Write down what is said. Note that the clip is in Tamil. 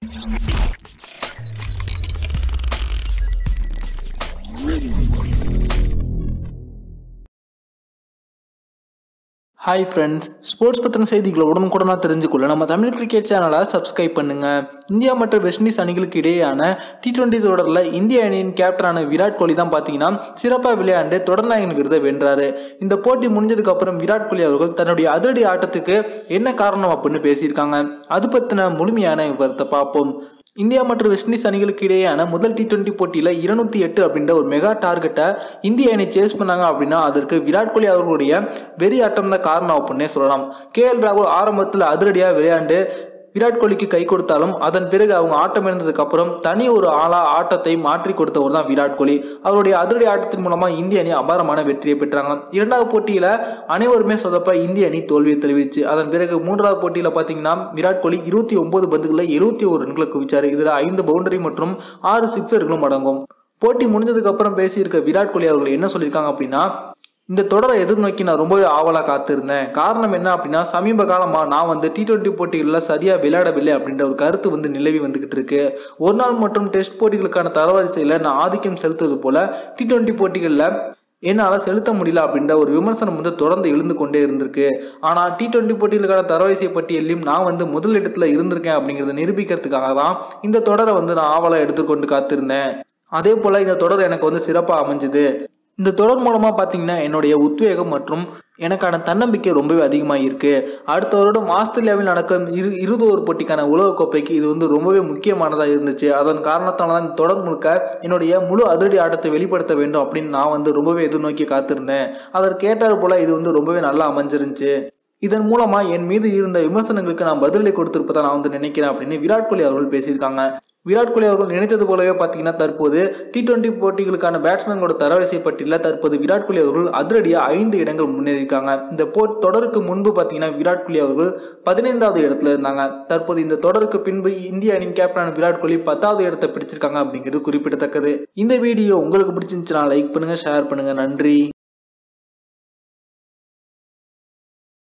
ஹாய் ஃப்ரெண்ட்ஸ் ஸ்போர்ட்ஸ் பற்றின செய்திகளை உடனுக்குடனாக தெரிஞ்சுக்கொள்ள நம்ம தமிழ் கிரிக்கெட் சேனலை சப்ஸ்கிரைப் பண்ணுங்க இந்தியா மற்றும் வெஸ்ட் இண்டீஸ் அணிகளுக்கு இடையேயான டி டுவெண்ட்டி தொடரில் இந்திய அணியின் கேப்டனான விராட் கோலி தான் பார்த்தீங்கன்னா சிறப்பாக விளையாண்டு தொடர்நாயகன் விருதை வென்றாரு இந்த போட்டி முடிஞ்சதுக்கு அப்புறம் விராட் கோலி அவர்கள் தன்னுடைய அதிரடி ஆட்டத்துக்கு என்ன காரணம் அப்படின்னு பேசியிருக்காங்க அது பற்றின முழுமையான விவரத்தை பார்ப்போம் இந்தியா மற்றும் வெஸ்ட் இண்டீஸ் அணிகளுக்கு இடையேயான முதல் டி டுவெண்ட்டி போட்டியில் இருநூத்தி எட்டு அப்படின்ற ஒரு மெகா டார்கெட்டை இந்திய அணி சேஸ் பண்ணாங்க அப்படின்னா அதற்கு விராட் கோலி அவர்களுடைய வெறி ஆட்டம் தான் காரணம் அப்படின்னே சொல்லலாம் கே எல் ராகுல் ஆரம்பத்தில் அதிரடியாக விளையாண்டு விராட் கோலிக்கு கை கொடுத்தாலும் அதன் பிறகு அவங்க ஆட்டம் இழந்ததுக்கு அப்புறம் தனி ஒரு ஆளா ஆட்டத்தை மாற்றி கொடுத்தவர் தான் விராட் கோலி அவருடைய அதிரடி ஆட்டத்தின் மூலமா இந்திய அணி அபாரமான வெற்றியை பெற்றாங்க இரண்டாவது போட்டியில அனைவருமே சொதப்ப இந்திய அணி தோல்வியை தெரிவிச்சு அதன் பிறகு மூன்றாவது போட்டியில பாத்தீங்கன்னா விராட் கோலி இருபத்தி ஒன்பது பந்துகளில் எழுபத்தி ஒரு ரன்களை குவிச்சாரு இதுல ஐந்து பவுண்டரி மற்றும் ஆறு சிக்ஸர்களும் அடங்கும் போட்டி முடிஞ்சதுக்கு அப்புறம் பேசியிருக்க விராட் கோலி அவர்கள் என்ன சொல்லியிருக்காங்க அப்படின்னா இந்த தொடரை எதிர்நோக்கி நான் ரொம்பவே ஆவலாக காத்திருந்தேன் காரணம் என்ன அப்படின்னா சமீப காலமாக நான் வந்து டி டுவெண்ட்டி போட்டிகளில் சரியாக விளையாடவில்லை அப்படின்ற ஒரு கருத்து வந்து நிலவி வந்துகிட்டு இருக்கு ஒரு நாள் மற்றும் டெஸ்ட் போட்டிகளுக்கான தரவரிசையில் நான் ஆதிக்கம் செலுத்துவது போல டி டுவெண்ட்டி போட்டிகளில் என்னால் செலுத்த முடியல அப்படின்ற ஒரு விமர்சனம் வந்து தொடர்ந்து எழுந்து கொண்டே இருந்திருக்கு ஆனால் டி டுவெண்ட்டி போட்டிகளுக்கான தரவரிசை பட்டியலையும் நான் வந்து முதல் இடத்துல இருந்திருக்கேன் அப்படிங்கிறத நிரூபிக்கிறதுக்காக தான் இந்த தொடரை வந்து நான் ஆவலாக எடுத்துக்கொண்டு காத்திருந்தேன் அதே போல் இந்த தொடர் எனக்கு வந்து சிறப்பாக அமைஞ்சுது இந்த தொடர் மூலமாக பார்த்தீங்கன்னா என்னுடைய உத்வேகம் மற்றும் எனக்கான தன்னம்பிக்கை ரொம்பவே அதிகமாக இருக்குது அடுத்த வருடம் ஆஸ்திரேலியாவில் நடக்கும் இரு இருபது ஓவர் போட்டிக்கான உலகக்கோப்பைக்கு இது வந்து ரொம்பவே முக்கியமானதாக இருந்துச்சு அதன் காரணத்தால் தான் இந்த தொடர் முழுக்க என்னுடைய முழு அதிரடி ஆட்டத்தை வெளிப்படுத்த வேண்டும் அப்படின்னு நான் வந்து ரொம்பவே எதிர்நோக்கி காத்திருந்தேன் அதற்கேட்டார் போல் இது வந்து ரொம்பவே நல்லா அமைஞ்சிருந்துச்சு இதன் மூலமா என் மீது இருந்த விமர்சனங்களுக்கு நான் பதிலடி கொடுத்திருப்பதா நான் வந்து நினைக்கிறேன் அப்படின்னு விராட் கோலி அவர்கள் பேசியிருக்காங்க விராட் கோலி அவர்கள் நினைத்தது போலவே பார்த்தீங்கன்னா தற்போது டி டுவெண்ட்டி போட்டிகளுக்கான பேட்ஸ்மேன்களோட தரவரிசை பட்டியலில் தற்போது விராட் கோலி அவர்கள் அதிரடியாக ஐந்து இடங்கள் முன்னேறியிருக்காங்க இந்த போ தொடருக்கு முன்பு பார்த்தீங்கன்னா விராட் கோலி அவர்கள் பதினைந்தாவது இடத்துல இருந்தாங்க தற்போது இந்த தொடருக்கு பின்பு இந்திய அணியின் கேப்டனான விராட் கோலி பத்தாவது இடத்தை பிடிச்சிருக்காங்க அப்படிங்கிறது குறிப்பிடத்தக்கது இந்த வீடியோ உங்களுக்கு பிடிச்சிருந்துச்சுன்னா லைக் பண்ணுங்க ஷேர் பண்ணுங்க நன்றி